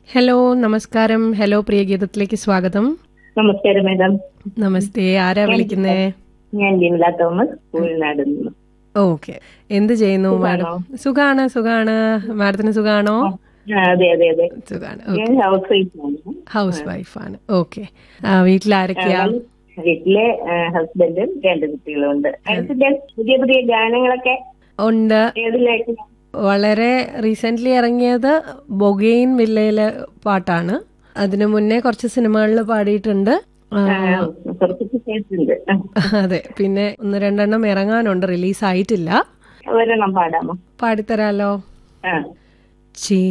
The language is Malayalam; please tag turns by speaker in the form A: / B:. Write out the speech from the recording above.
A: ഹലോ നമസ്കാരം ഹലോ പ്രിയ ഗീതത്തിലേക്ക് സ്വാഗതം
B: നമസ്കാരം മാഡം
A: നമസ്തേ ആരാ വിളിക്കുന്നേ
B: ഞാൻ ജിംല തോമസ് സ്കൂളിനാട് നിന്ന്
A: ഓക്കെ എന്ത് ചെയ്യുന്നു മാഡം സുഖാണ് സുഖാണ് മാഡത്തിന് സുഖാണോ
B: ആ, അതെ അതെ അതെ
A: സുഖാണ്
B: ഞാൻ ഹൗസ് വൈഫാണ്
A: ഹൗസ് വൈഫാണ് ഓക്കെ വീട്ടിൽ ആരൊക്കെയാ
B: വീട്ടിലെ ഹസ്ബൻഡും രണ്ട് കുട്ടികളും ഉണ്ട് അടുത്തിടെ പുതിയ പുതിയ ഗാനങ്ങളൊക്കെ
A: ഉണ്ട്
B: ഏതിലേക്ക്
A: വളരെ റീസെന്റ് ഇറങ്ങിയത് ബൊഗെയിൻ വില്ലയിലെ പാട്ടാണ് അതിനു മുന്നേ കുറച്ച് സിനിമകളിൽ പാടിയിട്ടുണ്ട് ആ,
B: കുറച്ച് കേട്ടിട്ടുണ്ട്
A: അതെ പിന്നെ ഒന്ന് രണ്ടെണ്ണം ഇറങ്ങാനുണ്ട് റിലീസ് ആയിട്ടില്ല
B: ഒരെണ്ണം പാടാമോ
A: പാടിത്തരാലോ
B: ആ
A: ചേ